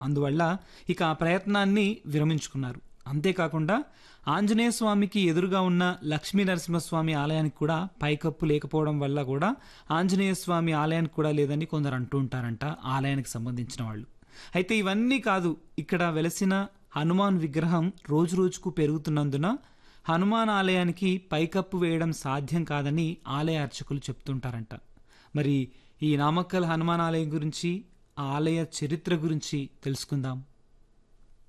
అందువల్ల ఇక ఆ ప్రయత్నాన్ని విరమించుకున్నారు అంతేకాకుండా ఆంజనేయ స్వామికి ఎదురుగా ఉన్న లక్ష్మీ నరసింహస్వామి ఆలయానికి కూడా పైకప్పు లేకపోవడం వల్ల కూడా ఆంజనేయ స్వామి ఆలయానికి కూడా లేదని కొందరు అంటూ ఉంటారంట ఆలయానికి సంబంధించిన వాళ్ళు అయితే ఇవన్నీ కాదు ఇక్కడ వెలసిన హనుమాన్ విగ్రహం రోజు రోజుకు పెరుగుతున్నందున హనుమాన్ ఆలయానికి పైకప్పు వేయడం సాధ్యం కాదని ఆలయ అర్చకులు చెప్తుంటారంట మరి ఈ నామక్కల్ హనుమాన్ ఆలయం గురించి ఆ ఆలయ చరిత్ర గురించి తెలుసుకుందాం